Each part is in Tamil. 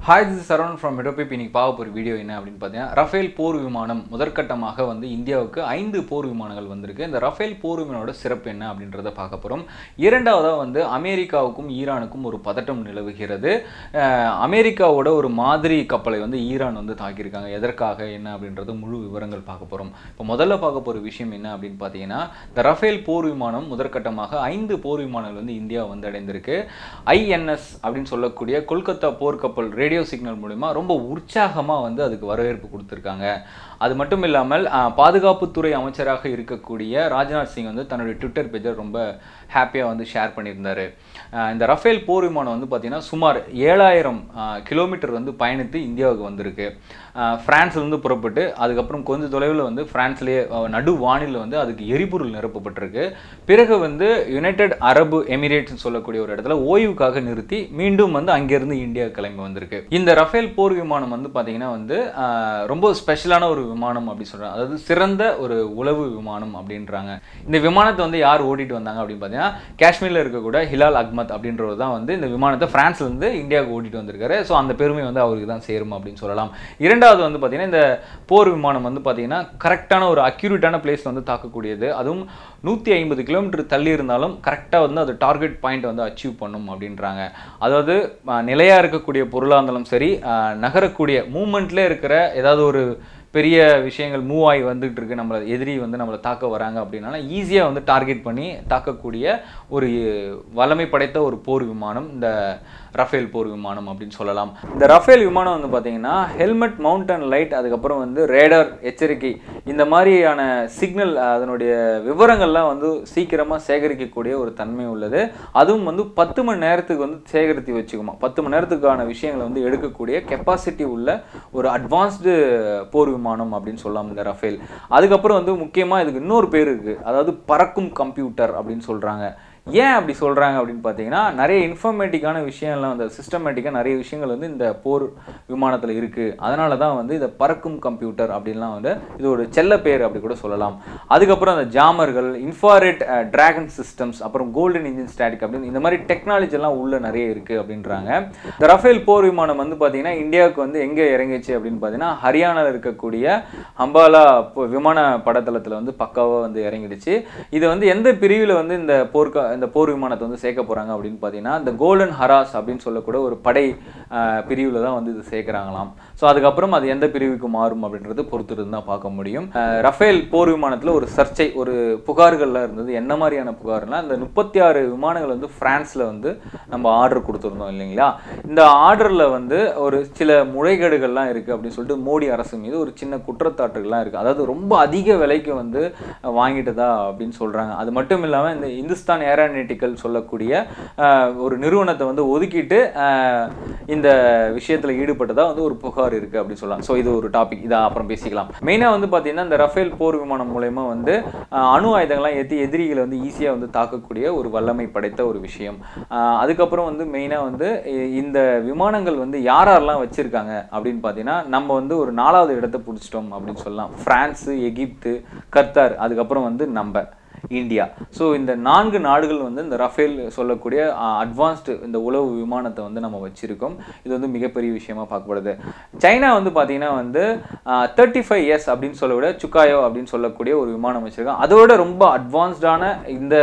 ஹாய் திஸ் சரவணன் ஃப்ரம் ஹெடோபிப் இன்னைக்கு பார்க்க போகிற வீடியோ என்ன அப்படின்னு பார்த்தீங்கன்னா ரஃபேல் போர் விமானம் முதற்கட்டமாக வந்து இந்தியாவுக்கு ஐந்து போர் விமானங்கள் வந்திருக்கு இந்த ரஃபேல் போர் விமானோட சிறப்பு என்ன அப்படின்றத பார்க்க போகிறோம் இரண்டாவதாக வந்து அமெரிக்காவுக்கும் ஈரானுக்கும் ஒரு பதட்டம் நிலவுகிறது அஹ் அமெரிக்காவோட ஒரு மாதிரி கப்பலை வந்து ஈரான் வந்து தாக்கியிருக்காங்க எதற்காக என்ன அப்படின்றது முழு விவரங்கள் பார்க்க போகிறோம் இப்போ முதல்ல பார்க்க போகிற விஷயம் என்ன அப்படின்னு பார்த்தீங்கன்னா இந்த ரஃபேல் போர் விமானம் முதற்கட்டமாக ஐந்து போர் விமானங்கள் வந்து இந்தியா வந்து அடைந்திருக்கு ஐஎன்எஸ் அப்படின்னு சொல்லக்கூடிய கொல்கத்தா போர்க்கப்பல் ரேடியோ சிக்னல் மூலிமா ரொம்ப உற்சாகமாக வந்து அதுக்கு வரவேற்பு கொடுத்துருக்காங்க அது மட்டும் இல்லாமல் அஹ், பாதுகாப்புத்துறை அமைச்சராக இருக்கக்கூடிய ராஜ்நாத் சிங் வந்து தன்னுடைய ட்விட்டர் பேஜில் ரொம்ப ஹாப்பியாக வந்து ஷேர் பண்ணியிருந்தாரு அஹ், இந்த ரஃபேல் போர் விமானம் வந்து பார்த்தீங்கன்னா சுமார் ஏழாயிரம் கிலோமீட்டர் வந்து பயணித்து இந்தியாவுக்கு வந்திருக்கு அஹ், பிரான்ஸ்லேருந்து புறப்பட்டு அதுக்கப்புறம் கொஞ்சம் தொலைவில் வந்து பிரான்ஸ்லேயே அஹ், நடு வானில் வந்து அதுக்கு எரிபொருள் நிரப்பப்பட்டிருக்கு பிறகு வந்து யுனைடெட் அரபு எமிரேட்ஸ் சொல்லக்கூடிய ஒரு இடத்துல ஓய்வுக்காக நிறுத்தி மீண்டும் வந்து அங்கேருந்து இந்தியா கிளம்பி வந்திருக்கு இந்த ரஃபேல் போர் விமானம் வந்து பார்த்தீங்கன்னா வந்து அஹ், ரொம்ப ஸ்பெஷலான ஒரு விமானம் அப்படி சொல்கிறாங்க அதாவது சிறந்த ஒரு உளவு விமானம் அப்படின்றாங்க இந்த விமானத்தை வந்து யார் ஓட்டிட்டு வந்தாங்க அப்படின்னு பார்த்தீங்கன்னா காஷ்மீரில் இருக்கக்கூடிய ஹிலால் அக்மத் அப்படின்றவர் தான் வந்து இந்த விமானத்தை பிரான்ஸ்லேருந்து இந்தியாவுக்கு ஓட்டிட்டு வந்திருக்காரு ஸோ அந்த பெருமை வந்து அவருக்கு தான் சேரும் அப்படின்னு சொல்லலாம் இரண்டாவது வந்து பார்த்தீங்கன்னா இந்த போர் விமானம் வந்து பார்த்தீங்கன்னா கரெக்டான ஒரு அக்யூரேட்டான பிளேஸில் வந்து தாக்கக்கூடியது அதுவும் நூற்றி ஐம்பது கிலோமீட்டர் தள்ளி இருந்தாலும் கரெக்டாக வந்து அது டார்கெட் பாயிண்ட் வந்து அச்சீவ் பண்ணும் அப்படின்றாங்க அதாவது நிலையாக இருக்கக்கூடிய பொருளாக இருந்தாலும் சரி அஹ், நகரக்கூடிய மூமெண்ட்லேயே இருக்கிற ஏதாவது ஒரு பெரிய விஷயங்கள் மூவ் ஆகி வந்துகிட்டு இருக்கு நம்மளை எதிரி வந்து நம்மளை தாக்க வராங்க அப்படின்னா ஈஸியாக வந்து டார்கெட் பண்ணி தாக்கக்கூடிய ஒரு வல்லமை படைத்த ஒரு போர் விமானம் இந்த ரஃபேல் போர் விமானம் அப்படின்னு சொல்லலாம் இந்த ரஃபேல் விமானம் வந்து பார்த்தீங்கன்னா ஹெல்மெட் மவுண்டன் லைட் அதுக்கப்புறம் வந்து ரேடார் எச்சரிக்கை இந்த மாதிரியான சிக்னல் அதனுடைய விவரங்கள்லாம் வந்து சீக்கிரமாக சேகரிக்கக்கூடிய ஒரு தன்மை உள்ளது அதுவும் வந்து பத்து மணி நேரத்துக்கு வந்து சேகரித்து வச்சுக்குமா பத்து மணி நேரத்துக்கான விஷயங்களை வந்து எடுக்கக்கூடிய கெப்பாசிட்டி உள்ள ஒரு அட்வான்ஸ்டு போர் விமானம் அப்படின்னு சொல்லலாம் இந்த ரஃபேல் அதுக்கப்புறம் வந்து முக்கியமாக இதுக்கு இன்னொரு பேர் இருக்குது அதாவது பறக்கும் கம்ப்யூட்டர் அப்படின்னு சொல்கிறாங்க ஏன் அப்படி சொல்கிறாங்க அப்படின்னு பார்த்தீங்கன்னா நிறைய இன்ஃபர்மேட்டிக்கான விஷயம்லாம் வந்து சிஸ்டமேட்டிக்காக நிறைய விஷயங்கள் வந்து இந்த போர் விமானத்தில் இருக்குது அதனால தான் வந்து இதை பறக்கும் கம்ப்யூட்டர் அப்படின்லாம் வந்து இது ஒரு செல்ல பேர் அப்படி கூட சொல்லலாம் அதுக்கப்புறம் அந்த ஜாமர்கள் இன்ஃபாரெட் டிராகன் சிஸ்டம்ஸ் அப்புறம் கோல்டன் இன்ஜின் ஸ்டாட்டிக் அப்படின்னு இந்த மாதிரி டெக்னாலஜி எல்லாம் உள்ள நிறைய இருக்குது அப்படின்றாங்க இந்த ரஃபேல் போர் விமானம் வந்து பார்த்தீங்கன்னா இந்தியாவுக்கு வந்து எங்கே இறங்கிச்சு அப்படின்னு பார்த்தீங்கன்னா ஹரியானாவில் இருக்கக்கூடிய அம்பாலா போ- விமான படத்தளத்தில் வந்து பக்காவாக வந்து இறங்கிடுச்சு இது வந்து எந்த பிரிவில் வந்து இந்த போர்க்க இந்த போர் விமானத்தை வந்து சேர்க்க போகிறாங்க அப்படின்னு பார்த்தீங்கன்னா இந்த கோல்டன் ஹராஸ் அப்படின்னு சொல்லக்கூட ஒரு படை பிரிவில் தான் வந்து இது சேர்க்குறாங்களாம் ஸோ அதுக்கப்புறம் அது எந்த பிரிவுக்கு மாறும் அப்படின்றது பொறுத்து தான் பார்க்க முடியும் அஹ், ரஃபேல் போர் விமானத்தில் ஒரு சர்ச்சை ஒரு புகார்கள்லாம் இருந்தது என்ன மாதிரியான புகார்னா இந்த முப்பத்தி ஆறு விமானங்கள் வந்து பிரான்ஸில் வந்து நம்ம ஆர்டர் கொடுத்துருந்தோம் இல்லைங்களா இந்த ஆர்டரில் வந்து ஒரு சில முறைகேடுகள்லாம் இருக்குது அப்படின்னு சொல்லிட்டு மோடி அரசு மீது ஒரு சின்ன குற்றச்சாட்டுகள்லாம் இருக்குது அதாவது ரொம்ப அதிக விலைக்கு வந்து வாங்கிட்டதா அப்படின்னு சொல்கிறாங்க அது மட்டும் இல்லாமல் இந்த இந்துஸ்தான் ஏரோநாட்டிக்கல் சொல்லக்கூடிய அஹ், ஒரு நிறுவனத்தை வந்து ஒதுக்கிட்டு அஹ், இந்த விஷயத்தில் ஈடுபட்டதா வந்து ஒரு புகார் இருக்குது அப்படின்னு சொல்லலாம் ஸோ இது ஒரு டாபிக் இதை அப்புறம் பேசிக்கலாம் மெயினாக வந்து பார்த்தீங்கன்னா இந்த ரஃபேல் போர் விமானம் மூலயமா வந்து அஹ், அணு ஆயுதங்கள்லாம் ஏற்றி எதிரிகளை வந்து ஈஸியாக வந்து தாக்கக்கூடிய ஒரு வல்லமை படைத்த ஒரு விஷயம் அஹ், அதுக்கப்புறம் வந்து மெயினாக வந்து இ- இந்த விமானங்கள் வந்து யார் யாரெல்லாம் வச்சுருக்காங்க அப்படின்னு பார்த்தீங்கன்னா நம்ம வந்து ஒரு நாலாவது இடத்தை பிடிச்சிட்டோம் அப்படின்னு சொல்லலாம் ஃப்ரான்ஸு எகிப்து கத்தார் அதுக்கப்புறம் வந்து நம்ம இந்தியா ஸோ இந்த நான்கு நாடுகள் வந்து இந்த ரஃபேல் சொல்லக்கூடிய அட்வான்ஸ்டு இந்த உளவு விமானத்தை வந்து நம்ம வச்சிருக்கோம் இது வந்து மிகப்பெரிய விஷயமா பார்க்கப்படுது சைனா வந்து பார்த்தீங்கன்னா வந்து தேர்ட்டி ஃபைவ் இயர்ஸ் அப்படின்னு சொல்ல விட சுக்காயோ அப்படின்னு சொல்லக்கூடிய ஒரு விமானம் வச்சிருக்காங்க அதோட ரொம்ப அட்வான்ஸ்டான இந்த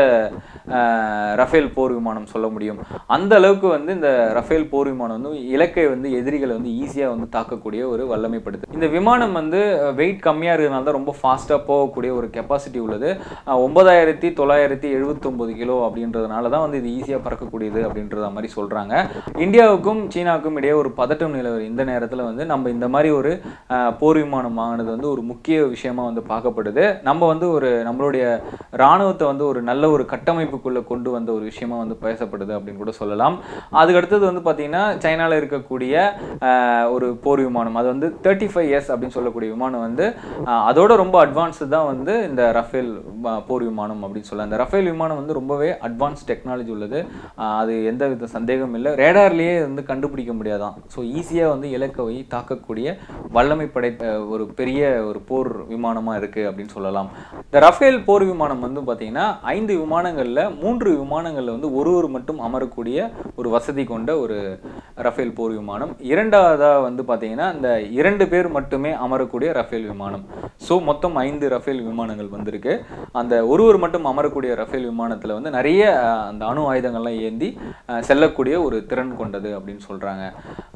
ஆஹ், ரஃபேல் போர் விமானம் சொல்ல முடியும் அந்த அளவுக்கு வந்து இந்த ரஃபேல் போர் விமானம் வந்து இலக்கை வந்து எதிரிகளை வந்து ஈஸியாக வந்து தாக்கக்கூடிய ஒரு வல்லமைப்படுது இந்த விமானம் வந்து வெயிட் கம்மியாக இருக்கிறதுனால தான் ரொம்ப ஃபாஸ்ட்டாக போகக்கூடிய ஒரு கெப்பாசிட்டி உள்ளது அஹ், ஒன்பதாயிரத்தி தொள்ளாயிரத்தி எழுபத்தொம்பது கிலோ அப்படின்றதுனால தான் வந்து இது ஈஸியாக பறக்கக்கூடியது அப்படின்றத மாதிரி சொல்கிறாங்க இந்தியாவுக்கும் சீனாவுக்கும் இடையே ஒரு பதட்டம் நிலவரம் இந்த நேரத்தில் வந்து நம்ம இந்த மாதிரி ஒரு அஹ், போர் விமானம் வாங்கினது வந்து ஒரு முக்கிய விஷயமா வந்து பார்க்கப்படுது நம்ம வந்து ஒரு நம்மளுடைய இராணுவத்தை வந்து ஒரு நல்ல ஒரு கட்டமைப்புக்குள்ளே கொண்டு வந்த ஒரு விஷயமா வந்து பேசப்படுது அப்படின்னு கூட சொல்லலாம் அதுக்கு அடுத்தது வந்து பார்த்தீங்கன்னா சைனாவில் இருக்கக்கூடிய அஹ், ஒரு போர் விமானம் அது வந்து தேர்ட்டி ஃபைவ் இயர்ஸ் அப்படின்னு சொல்லக்கூடிய விமானம் வந்து அஹ், அதோட ரொம்ப அட்வான்ஸ்டு தான் வந்து இந்த ரஃபேல் அஹ், போர் விமானம் அப்படின்னு சொல்லலாம் இந்த ரஃபேல் விமானம் வந்து ரொம்பவே அட்வான்ஸ் டெக்னாலஜி உள்ளது அஹ், அது எந்த வித சந்தேகமும் இல்லை ரேடார்லேயே வந்து கண்டுபிடிக்க முடியாதான் ஸோ ஈஸியாக வந்து இலக்கை தாக்கக்கூடிய வல்லமை படைத்த ஒரு பெரிய ஒரு போர் விமானமாக இருக்குது அப்படின்னு சொல்லலாம் இந்த ரஃபேல் போர் விமானம் வந்து பார்த்தீங்கன்னா ஐந்து விமானங்களில் மூன்று விமானங்களில் வந்து ஒரு ஒரு மட்டும் அமரக்கூடிய ஒரு வசதி கொண்ட ஒரு ரஃபேல் போர் விமானம் இரண்டாவதாக வந்து பார்த்தீங்கன்னா இந்த இரண்டு பேர் மட்டுமே அமரக்கூடிய ரஃபேல் விமானம் ஸோ மொத்தம் ஐந்து ரஃபேல் விமானங்கள் வந்திருக்கு அந்த ஒருவர் மட்டும் அமரக்கூடிய ரஃபேல் விமானத்தில் வந்து நிறைய அஹ், அந்த அணு ஆயுதங்கள்லாம் ஏந்தி அஹ், செல்லக்கூடிய ஒரு திறன் கொண்டது அப்படின்னு சொல்கிறாங்க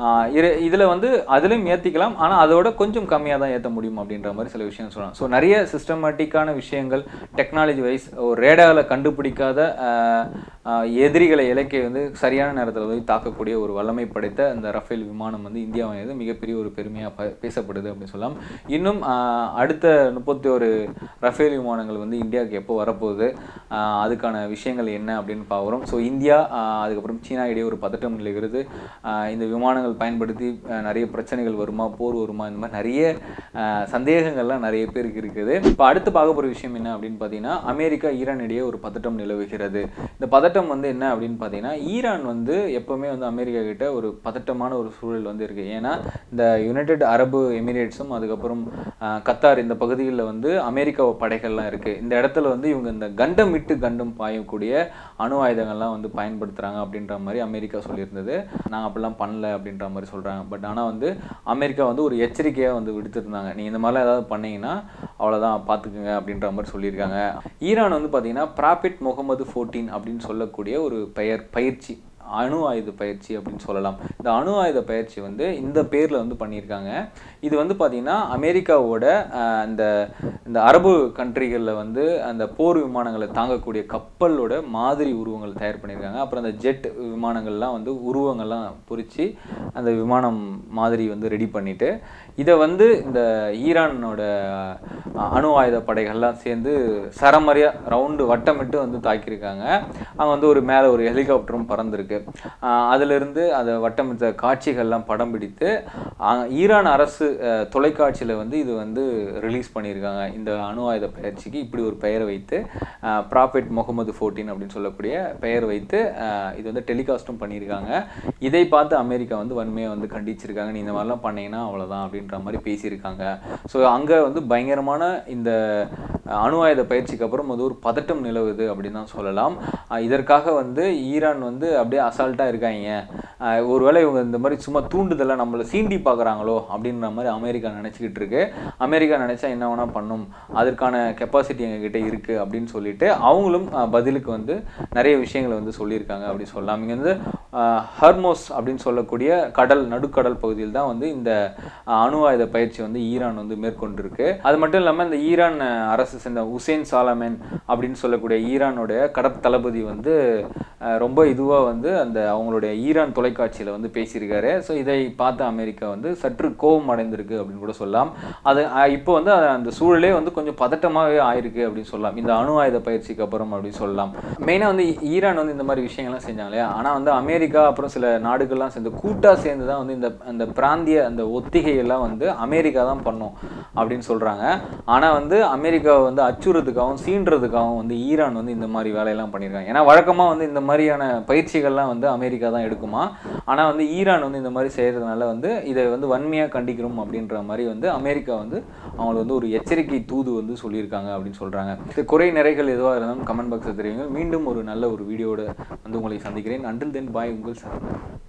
இதில் வந்து அதுலேயும் ஏற்றிக்கலாம் ஆனால் அதோட கொஞ்சம் கம்மியாக தான் ஏற்ற முடியும் அப்படின்ற மாதிரி சில விஷயம் சொல்கிறாங்க ஸோ நிறைய சிஸ்டமேட்டிக்கான விஷயங்கள் டெக்னாலஜி வைஸ் ஒரு ரேடாவில் கண்டுபிடிக்காத அஹ், அஹ், எதிரிகளை இலக்கை வந்து சரியான நேரத்தில் வந்து தாக்கக்கூடிய ஒரு வல்லமை படைத்த இந்த ரஃபேல் விமானம் வந்து இந்தியாவினது மிகப்பெரிய ஒரு பெருமையாக பேசப்படுது அப்படின்னு சொல்லலாம் இன்னும் அஹ், அடுத்த முப்பத்தி ஒரு ரஃபேல் விமானங்கள் வந்து இந்தியாவுக்கு எப்போ வரப்போகுது அஹ், அதுக்கான விஷயங்கள் என்ன அப்படின்னு பார்க்குறோம் ஸோ இந்தியா அஹ், அதுக்கப்புறம் சீனா இடையே ஒரு பதட்டம் நிலவுகிறது அஹ், இந்த விமானங்கள் பயன்படுத்தி அஹ், நிறைய பிரச்சனைகள் வருமா போர் வருமா இந்த மாதிரி நிறைய அஹ், சந்தேகங்கள்லாம் நிறைய பேருக்கு இருக்குது இப்போ அடுத்து பார்க்க போகிற விஷயம் என்ன அப்படின்னு பார்த்தீங்கன்னா அமெரிக்கா ஈரான் இடையே ஒரு பதட்டம் நிலவுகிறது இந்த பதட்டம் வந்து என்ன அப்படின்னு பார்த்தீங்கன்னா ஈரான் வந்து எப்போவுமே வந்து அமெரிக்கா கிட்ட ஒரு பதட்டமான ஒரு சூழல் வந்து இருக்குது ஏன்னா இந்த யுனைடெட் அரபு எமிரேட்ஸும் அதுக்கப்புறம் அஹ், கத்தார் இந்த பகுதிகளில் வந்து அமெரிக்கா படைகள்லாம் இருக்குது இந்த இடத்துல வந்து இவங்க இந்த கண்டம் விட்டு கண்டம் பாயக்கூடிய அணு ஆயுதங்கள்லாம் வந்து பயன்படுத்துகிறாங்க அப்படின்ற மாதிரி அமெரிக்கா சொல்லியிருந்தது நாங்கள் அப்படிலாம் பண்ணல அப்படின்ற மாதிரி சொல்கிறாங்க பட் ஆனால் வந்து அமெரிக்கா வந்து ஒரு எச்சரிக்கையாக வந்து விடுத்திருந்தாங்க நீங்கள் இந்த மாதிரிலாம் ஏதாவது பண்ணீங்கன்னா அவ்வளோதான் பார்த்துக்குங்க அப்படின்ற மாதிரி சொல்லியிருக்காங்க ஈரான் வந்து பார்த்தீங்கன்னா ப்ராபிட் முகமது ஃபோர்டீன் அப்படின்னு சொல்லக்கூடிய ஒரு பெயர் பயிற்சி அணு ஆயுத பயிற்சி அப்படின்னு சொல்லலாம் இந்த அணு ஆயுத பயிற்சி வந்து இந்த பேரில் வந்து பண்ணியிருக்காங்க இது வந்து பார்த்திங்கன்னா அமெரிக்காவோட அஹ், இந்த இந்த அரபு கண்ட்ரிகளில் வந்து அந்த போர் விமானங்களை தாங்கக்கூடிய கப்பலோட மாதிரி உருவங்கள் தயார் பண்ணியிருக்காங்க அப்புறம் அந்த ஜெட் விமானங்கள்லாம் வந்து உருவங்கள்லாம் பொறிச்சு அந்த விமானம் மாதிரி வந்து ரெடி பண்ணிட்டு இதை வந்து இந்த ஈரானோட அஹ், அணு ஆயுத படைகள்லாம் சேர்ந்து சரமரியாக ரவுண்டு வட்டமிட்டு வந்து தாக்கியிருக்காங்க அங்கே வந்து ஒரு மேலே ஒரு ஹெலிகாப்டரும் பறந்துருக்கு அஹ், அதிலிருந்து அதை வட்டமிட்ட காட்சிகள்லாம் படம் பிடித்து அஹ், ஈரான் அரசு தொலைக்காட்சியில் வந்து இது வந்து ரிலீஸ் பண்ணியிருக்காங்க இந்த அணு ஆயுத பயிற்சிக்கு இப்படி ஒரு பெயரை வைத்து ப்ராஃபிட் முகமது ஃபோர்டீன் அப்படின்னு சொல்லக்கூடிய பெயர் வைத்து அஹ், இது வந்து டெலிகாஸ்ட்டும் பண்ணியிருக்காங்க இதை பார்த்து அமெரிக்கா வந்து வன்மையாக வந்து கண்டிச்சிருக்காங்க நீ இந்த மாதிரிலாம் பண்ணீங்கன்னா அவ்வளோதான் அப்படின்ற மாதிரி பேசியிருக்காங்க ஸோ அங்கே வந்து பயங்கரமான இந்த அஹ், அணு ஆயுத பயிற்சிக்கு அப்புறம் அது ஒரு பதட்டம் நிலவுது அப்படின்னு தான் சொல்லலாம் அஹ், இதற்காக வந்து ஈரான் வந்து அப்படியே அசால்ட்டாக இருக்காங்க அஹ், ஒருவேளை இவங்க இந்த மாதிரி சும்மா தூண்டுதலாக நம்மளை சீண்டி பார்க்குறாங்களோ அப்படின்ற மாதிரி அமெரிக்கா நினச்சிக்கிட்டு இருக்கு அமெரிக்கா நினச்சா என்ன வேணால் பண்ணும் அதற்கான கெப்பாசிட்டி எங்ககிட்ட இருக்குது அப்படின்னு சொல்லிட்டு அவங்களும் அஹ், பதிலுக்கு வந்து நிறைய விஷயங்களை வந்து சொல்லியிருக்காங்க அப்படின்னு சொல்லலாம் இங்கே வந்து அஹ், ஹர்மோஸ் அப்படின்னு சொல்லக்கூடிய கடல் நடுக்கடல் பகுதியில் தான் வந்து இந்த அஹ், அணு ஆயுத பயிற்சி வந்து ஈரான் வந்து மேற்கொண்டிருக்கு அது மட்டும் இல்லாமல் இந்த ஈரான் அஹ், அரசு சேர்ந்த உசேன் சாலமேன் அப்படின்னு சொல்லக்கூடிய ஈரானுடைய கடற்தளபதி வந்து அஹ், ரொம்ப இதுவாக வந்து அந்த அவங்களுடைய ஈரான் தொலைக்காட்சியில் வந்து பேசியிருக்காரு ஸோ இதை பார்த்து அமெரிக்கா வந்து சற்று கோபம் அடைந்திருக்கு அப்படின்னு கூட சொல்லலாம் அது அஹ், இப்போ வந்து அது அந்த சூழலே வந்து கொஞ்சம் பதட்டமாகவே ஆயிருக்கு அப்படின்னு சொல்லலாம் இந்த அணு ஆயுத பயிற்சிக்கு அப்புறம் அப்படின்னு சொல்லலாம் மெயினாக வந்து ஈரான் வந்து இந்த மாதிரி விஷயங்கள்லாம் செஞ்சாங்க இல்லையா ஆனால் வந்து அமெரிக்கா அப்புறம் சில நாடுகள்லாம் சேர்ந்து கூட்டாக சேர்ந்து தான் வந்து இந்த அந்த பிராந்திய அந்த ஒத்திகையெல்லாம் வந்து அமெரிக்கா தான் பண்ணும் அப்படின்னு சொல்கிறாங்க ஆனால் வந்து அமெரிக்காவை வந்து அச்சுறுறதுக்காகவும் சீன்றதுக்காகவும் வந்து ஈரான் வந்து இந்த மாதிரி வேலையெல்லாம் பண்ணியிருக்காங்க ஏன்னா வழக்கமாக வந்து இந்த மாதிரியான பயிற்சிகள்லாம் வந்து அமெரிக்கா தான் எடுக்குமா ஆனால் வந்து ஈரான் வந்து இந்த மாதிரி செய்கிறதுனால வந்து இதை வந்து வன்மையாக கண்டிக்கிறோம் அப்படின்ற மாதிரி வந்து அமெரிக்கா வந்து அவங்களுக்கு வந்து ஒரு எச்சரிக்கை தூது வந்து சொல்லியிருக்காங்க அப்படின்னு சொல்கிறாங்க இது குறை நிறைகள் எதுவாக இருந்தாலும் கமெண்ட் பாக்ஸில் தெரியுங்க மீண்டும் ஒரு நல்ல ஒரு வீடியோட வந்து உங்களை சந்திக்கிறேன் அண்டில் தென் பாய் உங்கள் சார்